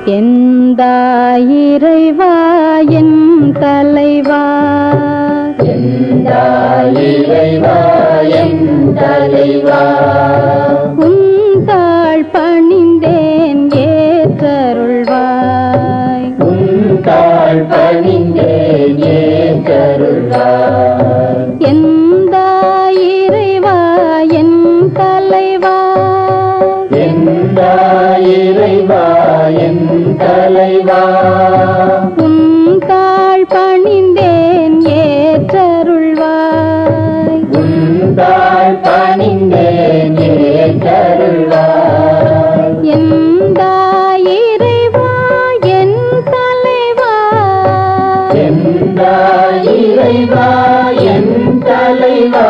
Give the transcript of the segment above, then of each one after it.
எந்த இறைவா என் தலைவா இறைவா என் தலைவா உந்தாள் பணிந்தேன் ஏற்றருள்வாய் உன் தாழ் பணிந்தேன் ஏற்றருள்வாய் எந்த இறைவா என் தலைவா எந்த இறைவா என் தலைவா உந்தாள் பணிந்தேன் ஏற்றருள்வாய் உன் தாழ் பணிந்தேன் ஏற்றருள்வாய் எந்த இறைவா என் தலைவா எந்த இறைவா என் தலைவா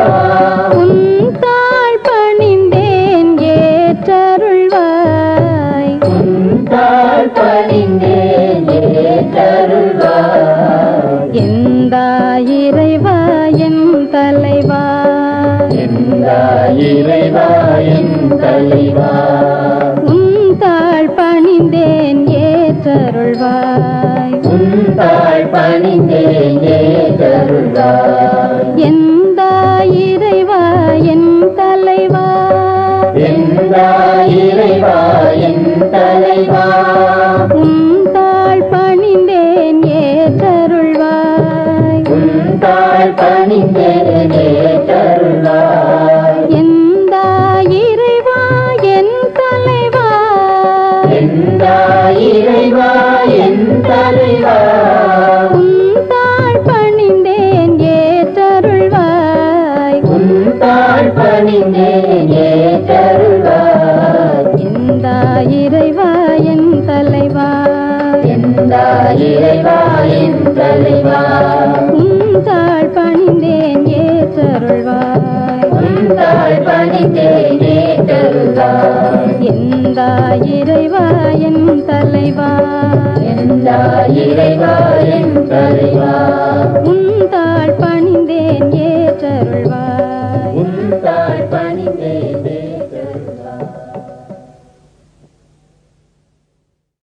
உந்தாள் பணிந்தேன் ஏற்றருள்வாய் உன் தாழ் பணிந்தேன் ஏற்றருள்வாய் எந்த இறைவா என் தலைவா எந்த இறைவா என் தலைவா உந்தாள் பணிந்தேன் ஏற்றருள்வாய் உன் தாழ் பணிந்தேன் ஏற்றருள்வாய் எந்த இறைவா என் தலைவா எந்த இறைவா என் தலைவா உந்தாள் பணிந்தேன் ஏற்றருள்வாய் உன் தாழ் பணிந்தேன் ஏற்றருள்வாய் எந்த இறைவா என் தலைவா எந்த இறைவா என் தலைவா உந்தாள் பணிந்தேன் ஏற்றருள்வாய் உன் தாழ் பணிந்தேன் ஏற்றருள்வாய் எந்த இறைவா என் தலைவா எந்த இறைவா என் தலைவா உந்தாள் பணிந்தேன் ஏற்றருள்வாய் உன் தாழ் பணிந்தேன் ஏற்றருள்வாய் எந்த இறைவா என் தலைவா எந்த இறைவா என் தலைவா உன்